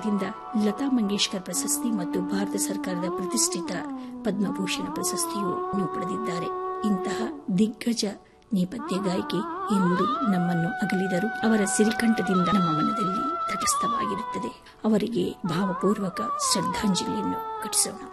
ಸರ್ಕಾರದಿಂದ ಲತಾ ಮಂಗೇಶ್ಕರ್ ಪ್ರಶಸ್ತಿ ಮತ್ತು ಭಾರತ ಸರ್ಕಾರದ ಪ್ರತಿಷ್ಠಿತ ಪದ್ಮಭೂಷಣ ಪ್ರಶಸ್ತಿಯೂ ಪಡೆದಿದ್ದಾರೆ ಇಂತಹ ದಿಗ್ಗಜ ನೇಪಥ್ಯ ಗಾಯಕಿ ಎಂದು ನಮ್ಮನ್ನು ಅಗಲಿದರು ಅವರ ಸಿರಿಕಂಠದಿಂದ ನಮ್ಮ ಮನದಲ್ಲಿ ತಟಸ್ಥವಾಗಿರುತ್ತದೆ ಅವರಿಗೆ ಭಾವಪೂರ್ವಕ ಶ್ರದ್ಧಾಂಜಲಿಯನ್ನು ಘಟಿಸೋಣ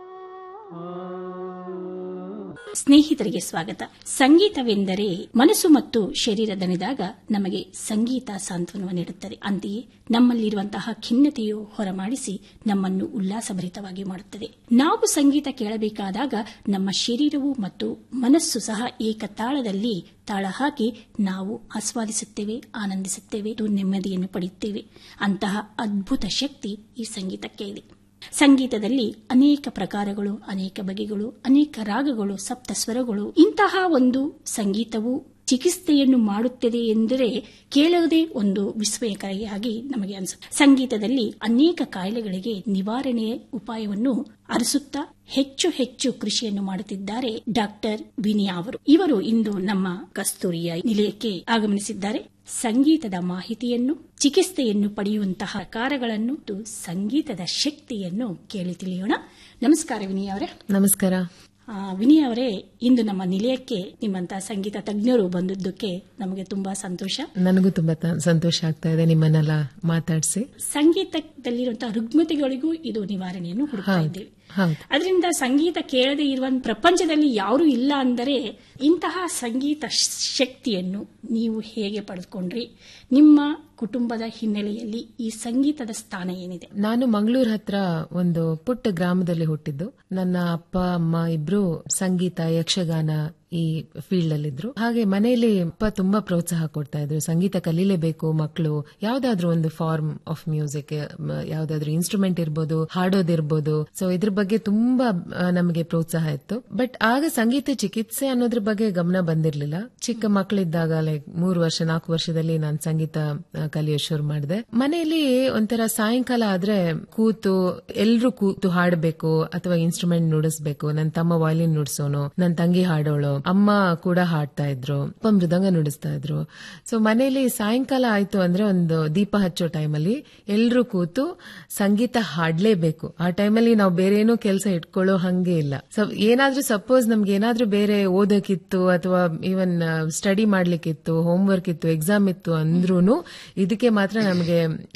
ಸ್ನೇಹಿತರಿಗೆ ಸ್ವಾಗತ ಸಂಗೀತವೆಂದರೆ ಮನಸ್ಸು ಮತ್ತು ಶರೀರ ದಣಿದಾಗ ನಮಗೆ ಸಂಗೀತ ಸಾಂತ್ವನ ನೀಡುತ್ತದೆ ಅಂತೆಯೇ ನಮ್ಮಲ್ಲಿರುವಂತಹ ಖಿನ್ನತೆಯು ಹೊರಮಾಡಿಸಿ ನಮ್ಮನ್ನು ಉಲ್ಲಾಸಭರಿತವಾಗಿ ಮಾಡುತ್ತದೆ ನಾವು ಸಂಗೀತ ಕೇಳಬೇಕಾದಾಗ ನಮ್ಮ ಶರೀರವು ಮತ್ತು ಮನಸ್ಸು ಸಹ ಏಕತಾಳದಲ್ಲಿ ತಾಳ ಹಾಕಿ ನಾವು ಆಸ್ವಾದಿಸುತ್ತೇವೆ ಆನಂದಿಸುತ್ತೇವೆ ನೆಮ್ಮದಿಯನ್ನು ಪಡೆಯುತ್ತೇವೆ ಅಂತಹ ಅದ್ಭುತ ಶಕ್ತಿ ಈ ಸಂಗೀತಕ್ಕೆ ಇದೆ ಸಂಗೀತದಲ್ಲಿ ಅನೇಕ ಪ್ರಕಾರಗಳು ಅನೇಕ ಬಗೆಗಳು ಅನೇಕ ರಾಗಗಳು ಸಪ್ತ ಸ್ವರಗಳು ಇಂತಹ ಒಂದು ಸಂಗೀತವು ಚಿಕಿತ್ಸೆಯನ್ನು ಮಾಡುತ್ತದೆ ಎಂದರೆ ಕೇಳುವುದೇ ಒಂದು ವಿಸ್ಮಯಕಾರಿಯಾಗಿ ನಮಗೆ ಅನಿಸುತ್ತೆ ಸಂಗೀತದಲ್ಲಿ ಅನೇಕ ಕಾಯಿಲೆಗಳಿಗೆ ನಿವಾರಣೆಯ ಉಪಾಯವನ್ನು ಅರಸುತ್ತಾ ಹೆಚ್ಚು ಹೆಚ್ಚು ಕೃಷಿಯನ್ನು ಮಾಡುತ್ತಿದ್ದಾರೆ ಡಾಕ್ಟರ್ ವಿನಿಯಾ ಅವರು ಇವರು ಇಂದು ನಮ್ಮ ಕಸ್ತೂರಿಯ ನಿಲಯಕ್ಕೆ ಆಗಮನಿಸಿದ್ದಾರೆ ಸಂಗೀತದ ಮಾಹಿತಿಯನ್ನು ಚಿಕಿತ್ಸೆಯನ್ನು ಪಡೆಯುವಂತಹ ಪ್ರಕಾರಗಳನ್ನು ಸಂಗೀತದ ಶಕ್ತಿಯನ್ನು ಕೇಳಿ ತಿಳಿಯೋಣ ನಮಸ್ಕಾರ ವಿನಯ್ ಅವರೇ ನಮಸ್ಕಾರ ವಿನಯ್ ಅವರೇ ಇಂದು ನಮ್ಮ ನಿಲಯಕ್ಕೆ ನಿಮ್ಮಂತಹ ಸಂಗೀತ ತಜ್ಞರು ಬಂದಿದ್ದಕ್ಕೆ ನಮಗೆ ತುಂಬಾ ಸಂತೋಷ ನನಗೂ ತುಂಬಾ ಸಂತೋಷ ಆಗ್ತಾ ಇದೆ ನಿಮ್ಮನ್ನೆಲ್ಲ ಮಾತಾಡಿಸಿ ಸಂಗೀತದಲ್ಲಿರುವಂತಹ ರುಗ್ಮತೆಗಳಿಗೂ ಇದು ನಿವಾರಣೆಯನ್ನು ಹುಡುಕ್ತಾ ಇದ್ದೇವೆ ಹೌದು ಅದರಿಂದ ಸಂಗೀತ ಕೇಳದೆ ಇರುವ ಪ್ರಪಂಚದಲ್ಲಿ ಯಾರೂ ಇಲ್ಲ ಅಂದರೆ ಇಂತಹ ಸಂಗೀತ ಶಕ್ತಿಯನ್ನು ನೀವು ಹೇಗೆ ಪಡೆದುಕೊಂಡ್ರಿ ನಿಮ್ಮ ಕುಟುಂಬದ ಹಿನ್ನೆಲೆಯಲ್ಲಿ ಈ ಸಂಗೀತದ ಸ್ಥಾನ ಏನಿದೆ ನಾನು ಮಂಗಳೂರು ಹತ್ರ ಒಂದು ಪುಟ್ಟ ಗ್ರಾಮದಲ್ಲಿ ಹುಟ್ಟಿದ್ದು ನನ್ನ ಅಪ್ಪ ಅಮ್ಮ ಇಬ್ರು ಸಂಗೀತ ಯಕ್ಷಗಾನ ಈ ಫೀಲ್ಡ್ ಅಲ್ಲಿದ್ರು ಹಾಗೆ ಮನೆಯಲ್ಲಿ ಅಪ್ಪ ತುಂಬಾ ಪ್ರೋತ್ಸಾಹ ಕೊಡ್ತಾ ಇದ್ರು ಸಂಗೀತ ಕಲೀಲೇಬೇಕು ಮಕ್ಕಳು ಯಾವ್ದಾದ್ರು ಒಂದು ಫಾರ್ಮ್ ಆಫ್ ಮ್ಯೂಸಿಕ್ ಯಾವ್ದಾದ್ರು ಇನ್ಸ್ಟ್ರೂಮೆಂಟ್ ಇರ್ಬೋದು ಹಾಡೋದಿರ್ಬೋದು ಸೊ ಇದ್ರ ಬಗ್ಗೆ ತುಂಬಾ ನಮಗೆ ಪ್ರೋತ್ಸಾಹ ಇತ್ತು ಬಟ್ ಆಗ ಸಂಗೀತ ಚಿಕಿತ್ಸೆ ಅನ್ನೋದ್ರ ಬಗ್ಗೆ ಗಮನ ಬಂದಿರ್ಲಿಲ್ಲ ಚಿಕ್ಕ ಮಕ್ಕಳಿದ್ದಾಗ ಲೈಕ್ ಮೂರು ವರ್ಷ ನಾಲ್ಕು ವರ್ಷದಲ್ಲಿ ನಾನು ಸಂಗೀತ ಕಲಿಯೋ ಶುರು ಮಾಡಿದೆ ಮನೆಯಲ್ಲಿ ಒಂಥರ ಸಾಯಂಕಾಲ ಆದ್ರೆ ಕೂತು ಎಲ್ರು ಕೂತು ಹಾಡಬೇಕು ಅಥವಾ ಇನ್ಸ್ಟ್ರೂಮೆಂಟ್ ನುಡಿಸ್ಬೇಕು ನನ್ನ ತಮ್ಮ ವಾಯ್ಲಿನ್ ನುಡಿಸೋನು ನನ್ನ ತಂಗಿ ಹಾಡೋಳು ಅಮ್ಮ ಕೂಡ ಹಾಡ್ತಾ ಇದ್ರು ಅಪ್ಪ ಮೃದಂಗ ನುಡಿಸ್ತಾ ಇದ್ರು ಸೊ ಮನೆಯಲ್ಲಿ ಸಾಯಂಕಾಲ ಆಯ್ತು ಅಂದ್ರೆ ಒಂದು ದೀಪ ಹಚ್ಚೋ ಟೈಮಲ್ಲಿ ಎಲ್ರು ಕೂತು ಸಂಗೀತ ಹಾಡ್ಲೇಬೇಕು ಆ ಟೈಮಲ್ಲಿ ನಾವು ಬೇರೆ ಏನೋ ಕೆಲಸ ಇಟ್ಕೊಳ್ಳೋ ಹಂಗೆ ಇಲ್ಲ ಸೊ ಏನಾದ್ರೂ ಸಪೋಸ್ ನಮ್ಗೆ ಏನಾದ್ರೂ ಬೇರೆ ಓದಕ್ಕಿತ್ತು ಅಥವಾ ಈವನ್ ಸ್ಟಡಿ ಮಾಡ್ಲಿಕ್ಕಿತ್ತು ಹೋಮ್ ವರ್ಕ್ ಇತ್ತು ಎಕ್ಸಾಮ್ ಇತ್ತು ಅಂದ್ರೂನು ಇದಕ್ಕೆ ಮಾತ್ರ ನಮಗೆ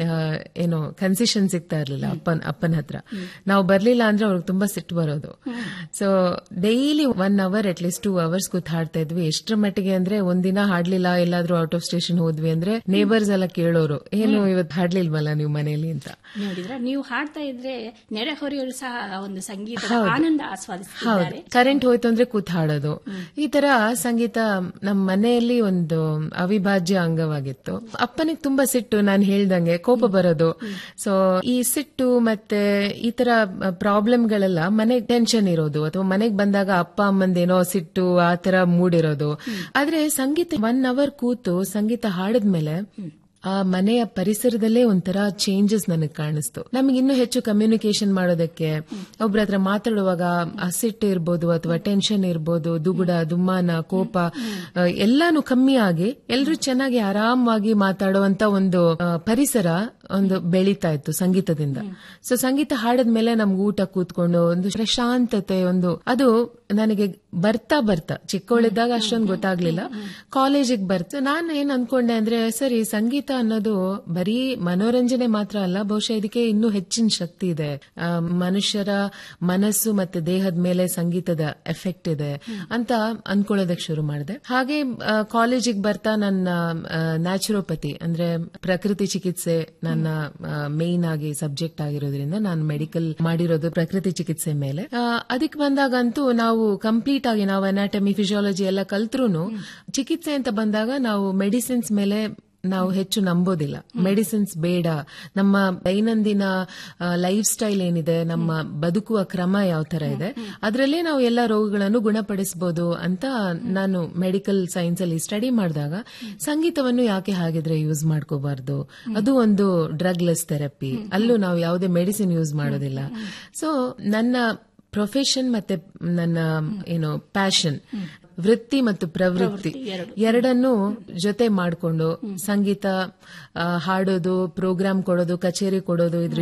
ಏನೋ ಕನ್ಸೆಷನ್ ಸಿಗ್ತಾ ಇರ್ಲಿಲ್ಲ ಅಪ್ಪನ್ ಅಪ್ಪನ ಹತ್ರ ನಾವು ಬರ್ಲಿಲ್ಲ ಅಂದ್ರೆ ಅವ್ರಿಗೆ ತುಂಬಾ ಸಿಟ್ಟು ಬರೋದು so daily one hour at least two hours ಕೂತ್ ಹಾಡ್ತಾ ಇದ್ವಿ ಎಷ್ಟರ ಮಟ್ಟಿಗೆ ಅಂದ್ರೆ ಒಂದಿನ ಹಾಡ್ಲಿಲ್ಲ ಎಲ್ಲಾದ್ರೂ ಔಟ್ ಆಫ್ ಸ್ಟೇಷನ್ ಹೋದ್ವಿ ಅಂದ್ರೆ ನೇಬರ್ಸ್ ಎಲ್ಲ ಕೇಳೋರು ಏನು ಇವತ್ತು ಹಾಡ್ಲಿಲ್ವಲ್ಲ ನೀವು ಮನೇಲಿ ಅಂತ ನೋಡಿದ್ರ ನೀವು ಹಾಡ್ತಾ ಇದ್ರೆ ನೆರೆಹೊರೆಯವರು ಸಹ ಒಂದು ಸಂಗೀತ ಆನಂದ ಆಸ್ವಾದಿಸ್ತಿದ್ದಾರೆ ಕರೆಂಟ್ ಹೋಯ್ತು ಅಂದ್ರೆ ಕೂತ್ ಹಾಡೋದು ಈ ತರ ಸಂಗೀತ ನಮ್ಮ ಮನೆಯಲ್ಲಿ ಒಂದು ಅವಿಭಾಜ್ಯ ಅಂಗವಾಗಿತ್ತು ಅಪ್ಪನಿಗೆ ತುಂಬಾ ಸಿಟ್ಟು ನಾನು ಹೇಳ್ದಂಗೆ ಕೋಪ ಬರೋದು ಸೊ ಈ ಸಿಟ್ಟು ಮತ್ತೆ ಈ ತರ ಪ್ರಾಬ್ಲಮ್ಗಳೆಲ್ಲ ಮನೆಗ್ ಟೆನ್ಷನ್ ಇರೋದು ಅಥವಾ ಮನೆಗ್ ಬಂದಾಗ ಅಪ್ಪ ಅಮ್ಮಂದೇನೋ ಸಿಟ್ಟು ಆ ತರ ಮೂಡಿರೋದು ಆದ್ರೆ ಸಂಗೀತ ಒನ್ ಅವರ್ ಕೂತು ಸಂಗೀತ ಹಾಡಿದ್ಮೇಲೆ ಆ ಮನೆಯ ಪರಿಸರದಲ್ಲೇ ಒಂಥರ ಚೇಂಜಸ್ ನನಗೆ ಕಾಣಿಸ್ತು ನಮಗೆ ಇನ್ನೂ ಹೆಚ್ಚು ಕಮ್ಯುನಿಕೇಶನ್ ಮಾಡೋದಕ್ಕೆ ಒಬ್ರ ಹತ್ರ ಮಾತಾಡುವಾಗ ಆ ಸಿಟ್ಟು ಇರ್ಬೋದು ಅಥವಾ ಟೆನ್ಷನ್ ಇರ್ಬೋದು ದುಗುಡ ದುಮ್ಮಾನ ಕೋಪ ಎಲ್ಲಾನು ಕಮ್ಮಿ ಆಗಿ ಎಲ್ಲರೂ ಚೆನ್ನಾಗಿ ಆರಾಮವಾಗಿ ಮಾತಾಡುವಂತ ಒಂದು ಪರಿಸರ ಒಂದು ಬೆಳೀತಾ ಇತ್ತು ಸಂಗೀತದಿಂದ ಸೊ ಸಂಗೀತ ಹಾಡದ್ಮೇಲೆ ನಮ್ಗೆ ಊಟ ಕೂತ್ಕೊಂಡು ಒಂದು ಪ್ರಶಾಂತತೆ ಒಂದು ಅದು ನನಗೆ ಬರ್ತಾ ಬರ್ತಾ ಚಿಕ್ಕವಳಿದ್ದಾಗ ಅಷ್ಟೊಂದು ಗೊತ್ತಾಗ್ಲಿಲ್ಲ ಕಾಲೇಜಿಗೆ ಬರ್ತಾ ನಾನು ಏನ್ ಅನ್ಕೊಂಡೆ ಅಂದ್ರೆ ಸರಿ ಸಂಗೀತ ಅನ್ನೋದು ಬರೀ ಮನೋರಂಜನೆ ಮಾತ್ರ ಅಲ್ಲ ಬಹುಶಃ ಇದಕ್ಕೆ ಇನ್ನೂ ಹೆಚ್ಚಿನ ಶಕ್ತಿ ಇದೆ ಮನುಷ್ಯರ ಮನಸ್ಸು ಮತ್ತೆ ದೇಹದ ಮೇಲೆ ಸಂಗೀತದ ಎಫೆಕ್ಟ್ ಇದೆ ಅಂತ ಅನ್ಕೊಳ್ಳೋದಕ್ಕೆ ಶುರು ಮಾಡಿದೆ ಹಾಗೆ ಕಾಲೇಜಿಗೆ ಬರ್ತಾ ನನ್ನ ನ್ಯಾಚುರೋಪತಿ ಅಂದ್ರೆ ಪ್ರಕೃತಿ ಚಿಕಿತ್ಸೆ ನನ್ನ ಮೇನ್ ಆಗಿ ಸಬ್ಜೆಕ್ಟ್ ಆಗಿರೋದ್ರಿಂದ ನಾನು ಮೆಡಿಕಲ್ ಮಾಡಿರೋದು ಪ್ರಕೃತಿ ಚಿಕಿತ್ಸೆ ಮೇಲೆ ಅದಕ್ಕೆ ಬಂದಾಗಂತೂ ನಾವು ಕಂಪ್ಲೀಟ್ ಆಗಿ ನಾವು ಅನಾಟಮಿ ಫಿಸಿಯಾಲಜಿ ಎಲ್ಲ ಕಲ್ತ್ರು ಚಿಕಿತ್ಸೆ ಅಂತ ಬಂದಾಗ ನಾವು ಮೆಡಿಸಿನ್ಸ್ ಮೇಲೆ ನಾವು ಹೆಚ್ಚು ನಂಬೋದಿಲ್ಲ ಮೆಡಿಸಿನ್ಸ್ ಬೇಡ ನಮ್ಮ ದೈನಂದಿನ ಲೈಫ್ ಸ್ಟೈಲ್ ಏನಿದೆ ನಮ್ಮ ಬದುಕುವ ಕ್ರಮ ಯಾವ ತರ ಇದೆ ಅದರಲ್ಲೇ ನಾವು ಎಲ್ಲ ರೋಗಗಳನ್ನು ಗುಣಪಡಿಸಬಹುದು ಅಂತ ನಾನು ಮೆಡಿಕಲ್ ಸೈನ್ಸ್ ಅಲ್ಲಿ ಸ್ಟಡಿ ಮಾಡಿದಾಗ ಸಂಗೀತವನ್ನು ಯಾಕೆ ಹಾಗಿದ್ರೆ ಯೂಸ್ ಮಾಡ್ಕೋಬಾರ್ದು ಅದು ಒಂದು ಡ್ರಗ್ ಲೆಸ್ ಥೆರಪಿ ಅಲ್ಲೂ ನಾವು ಯಾವುದೇ ಮೆಡಿಸಿನ್ ಯೂಸ್ ಮಾಡೋದಿಲ್ಲ ಸೊ ನನ್ನ ಪ್ರೊಫೆಷನ್ ಮತ್ತೆ ನನ್ನ ಏನು ಪ್ಯಾಷನ್ ವೃತ್ತಿ ಮತ್ತು ಪ್ರವೃತ್ತಿ ಎರಡನ್ನು ಜೊತೆ ಮಾಡಿಕೊಂಡು ಸಂಗೀತ ಹಾಡೋದು ಪ್ರೋಗ್ರಾಮ್ ಕೊಡೋದು ಕಚೇರಿ ಕೊಡೋದು ಇದ್ರ